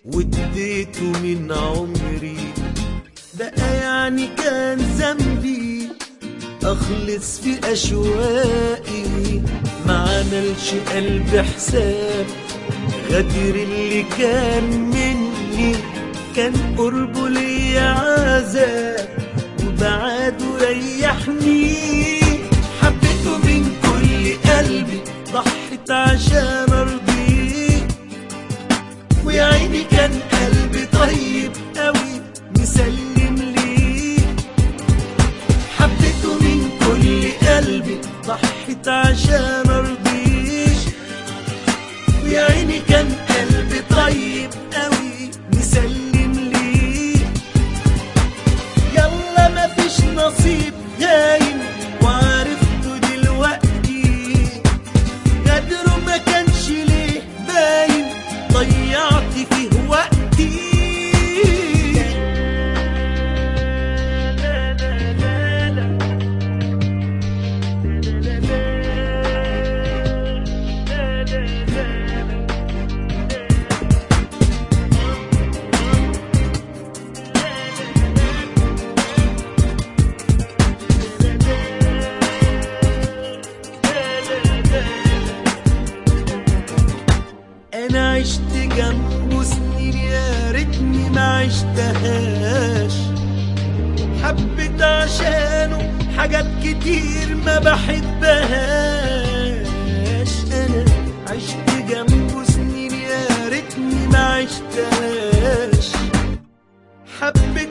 واديته من عمري بقى يعني كان ذنبي اخلص في اشواقي ما عملش قلب حساب غدر اللي كان مني كان قربه ليا عذاب وبعاده ريحني حبيته من كل قلبي ضحت عشان ارضيه ويا عيني كان قلبي طيب قوي مسلم ليه حبيته من كل قلبي ضحت عشان ارضيه ويا عيني كان قلبي طيب قوي مسلم ليه يلا مفيش نصيب هاين وعرفته دلوقتي قدره ما كانش ليه باين ضيعت فيه وقتي انا عشت جنبه سنين يا ريتني ما عشتهاش حبيت عشانه حاجات كتير ما بحبهاش انا عشت جنبه سنين يا ريتني ما عشتهاش حبيت